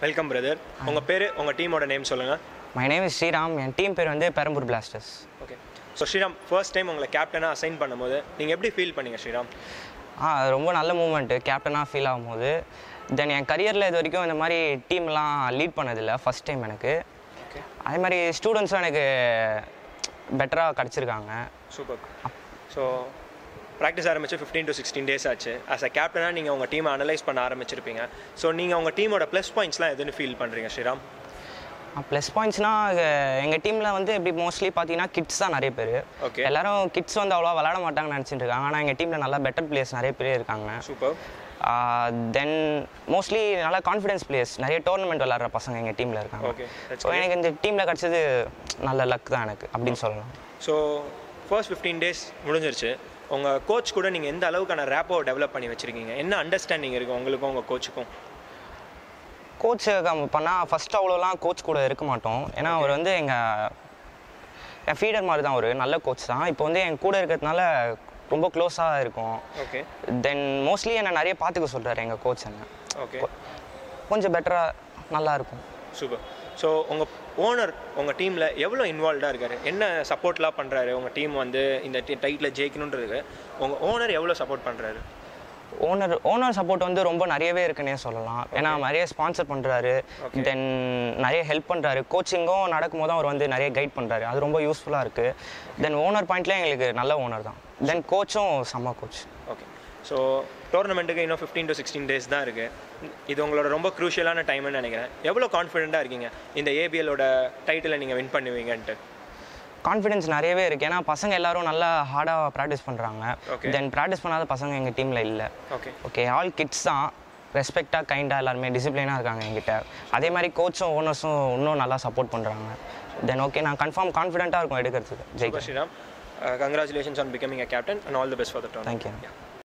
Welcome brother உங்கள் பேர் உங்கள் டீமோட நேம் சொல்லுங்கள் மை நேம் இஸ் ஸ்ரீராம் என் டீம் பேர் வந்து Perambur blasters okay so Sriram first time உங்களை கேப்டனாக அசைன் பண்ணும்போது நீங்கள் எப்படி ஃபீல் பண்ணீங்க ஸ்ரீராம் ஆ அது ரொம்ப நல்ல மூமெண்ட்டு கேப்டனாக ஃபீல் ஆகும்போது தென் என் கரியரில் இது வரைக்கும் இந்த மாதிரி டீம்லாம் லீட் பண்ணதில்லை ஃபஸ்ட் டைம் எனக்கு ஓகே அதே மாதிரி ஸ்டூடெண்ட்ஸும் எனக்கு பெட்டராக கிடச்சிருக்காங்க சூப்பர் ஸோ ப்ராக்டிஸ் ஆரம்பிச்சு ஃபிஃப்டீன் டு சிக்ஸ்டீன் டேஸ் ஆச்சு ஆஸ் அ கேப்டனாக நீங்கள் உங்கள் டீமை அனலைஸ் பண்ண ஆரம்பிச்சிருப்பீங்க ஸோ நீங்கள் உங்கள் டீமோட ப்ளஸ் பாயிண்ட்ஸ்லாம் எதுன்னு ஃபீல் பண்ணுறீங்க ஸ்ரீராம் ப்ளஸ் பாயிண்ட்ஸ்னால் எங்கள் டீமில் வந்து எப்படி மோஸ்ட்லி பார்த்தீங்கன்னா கிட்ஸ் தான் நிறைய பேர் Okay. எல்லாரும் கிட்ஸ் வந்து அவ்வளோவா விளாட மாட்டாங்கன்னு நினச்சிட்டு இருக்காங்க ஆனால் எங்கள் டீமில் நல்லா பெட்டர் பிளேயர்ஸ் நிறைய பேர் இருக்காங்க சூப்பர் தென் மோஸ்ட்லி நல்லா கான்ஃபிடன்ஸ் பிளேயர்ஸ் நிறைய டோர்னமெண்ட் விளாட்ற பசங்க எங்கள் டீமில் இருக்காங்க Okay, that's ஸோ எனக்கு இந்த டீமில் கிடச்சது நல்ல லக் தான் எனக்கு அப்படின்னு சொல்லலாம் ஸோ ஃபர்ஸ்ட் ஃபிஃப்டீன் டேஸ் முடிஞ்சிருச்சு உங்கள் கோச் கூட நீங்கள் எந்த அளவுக்கான ரேப்போ டெவலப் பண்ணி வச்சுருக்கீங்க என்ன அண்டர்ஸ்டாண்டிங் இருக்குது உங்களுக்கும் உங்கள் கோச்சுக்கும் கோச் பண்ணால் ஃபஸ்ட்டு அவ்வளோலாம் கோச் கூட இருக்க மாட்டோம் ஏன்னா அவர் வந்து எங்கள் என் ஃபீடர் மாதிரி தான் ஒரு நல்ல கோச் தான் இப்போ வந்து என் கூட இருக்கிறதுனால ரொம்ப க்ளோஸாக இருக்கும் ஓகே தென் மோஸ்ட்லி என்னை நிறைய பார்த்துக்க சொல்கிறாரு எங்கள் கோச் என்ன ஓகே கொஞ்சம் பெட்டராக நல்லா இருக்கும் சூப்பர் ஸோ உங்கள் ஓனர் உங்கள் டீமில் எவ்வளோ இன்வால்வ்டாக இருக்காரு என்ன சப்போர்ட்லாம் பண்ணுறாரு உங்கள் டீம் வந்து இந்த டைட்டில் ஜெயிக்கணுன்றதுக்கு உங்கள் ஓனர் எவ்வளோ சப்போர்ட் பண்ணுறாரு ஓனர் ஓனர் சப்போர்ட் வந்து ரொம்ப நிறையவே இருக்குன்னே சொல்லலாம் ஏன்னா நிறைய ஸ்பான்சர் பண்ணுறாரு தென் நிறைய ஹெல்ப் பண்ணுறாரு கோச்சிங்கும் நடக்கும்போது தான் அவர் வந்து நிறைய கைட் பண்ணுறாரு அது ரொம்ப யூஸ்ஃபுல்லாக இருக்குது தென் ஓனர் பாயிண்ட்லேயே எங்களுக்கு நல்ல ஓனர் தான் தென் கோச்சும் செம்ம கோச் ஓகே ஸோ டோர்னமெண்ட்டுக்கு இன்னும் ஃபிஃப்டீன் டு சிக்ஸ்டீன் டேஸ் தான் இருக்குது இது உங்களோட ரொம்ப க்ரூஷியலான டைம்னு நினைக்கிறேன் எவ்வளோ கான்ஃபிடென்ட்டாக இருக்கீங்க இந்த ஏபிஎலோட டைட்டிலை நீங்கள் வின் பண்ணுவீங்கன்ட்டு கான்ஃபிடன்ஸ் நிறையவே இருக்குது ஏன்னா பசங்க எல்லாரும் நல்லா ஹார்டாக ப்ராக்டிஸ் பண்ணுறாங்க Okay. தென் ப்ராக்டிஸ் பண்ணாத பசங்க எங்கள் டீமில் இல்லை ஓகே ஓகே ஆல் கிட்ஸ் தான் ரெஸ்பெக்டாக கைண்டாக எல்லாருமே டிசிப்ளினாக இருக்காங்க எங்கிட்ட அதே மாதிரி கோச்சும் ஓனர்ஸும் இன்னும் நல்லா சப்போர்ட் பண்ணுறாங்க தென் ஓகே நான் கன்ஃபார்ம் கான்ஃபிடென்ட்டாக இருக்கும் எடுக்கிறதுக்கு ஜெயிக்க Sriram congratulations on becoming a captain and all the best for the tournament thank you